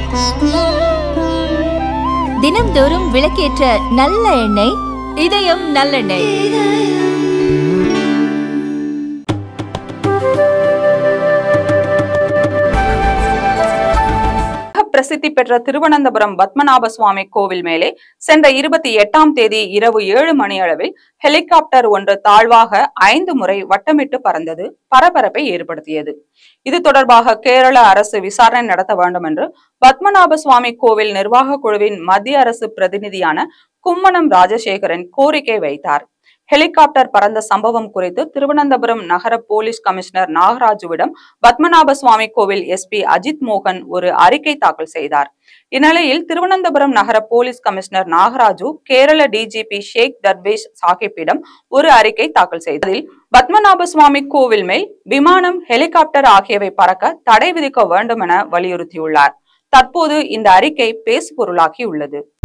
தினம்தோறும் விளக்கேற்ற நல்ல எண்ணெய் இதயம் நல்லெண்ணெய் பிரசித்தி பெற்ற திருவனந்தபுரம் பத்மநாப சுவாமி கோவில் மேலே சென்ற இருபத்தி எட்டாம் தேதி இரவு ஏழு மணி அளவில் ஹெலிகாப்டர் ஒன்று தாழ்வாக ஐந்து முறை வட்டமிட்டு பறந்தது பரபரப்பை ஏற்படுத்தியது இது தொடர்பாக கேரள அரசு விசாரணை நடத்த வேண்டும் என்று பத்மநாப சுவாமி கோவில் நிர்வாக குழுவின் மத்திய அரசு பிரதிநிதியான கும்மனம் ராஜசேகரன் கோரிக்கை வைத்தார் ஹெலிகாப்டர் பறந்த சம்பவம் குறித்து திருவனந்தபுரம் நகர போலீஸ் கமிஷனர் நாகராஜுவிடம் பத்மநாப சுவாமி கோவில் எஸ்பி அஜித் மோகன் ஒரு அறிக்கை தாக்கல் செய்தார் இந்நிலையில் திருவனந்தபுரம் நகர police commissioner Nagaraju Kerala DGP Sheikh Darvesh சாஹிப்பிடம் ஒரு அறிக்கை தாக்கல் செய்ததில் பத்மநாப சுவாமி கோவில் மேல் விமானம் ஹெலிகாப்டர் ஆகியவை பறக்க தடை விதிக்க வேண்டும் என வலியுறுத்தியுள்ளார் தற்போது இந்த அறிக்கை பேசுபொருளாகி உள்ளது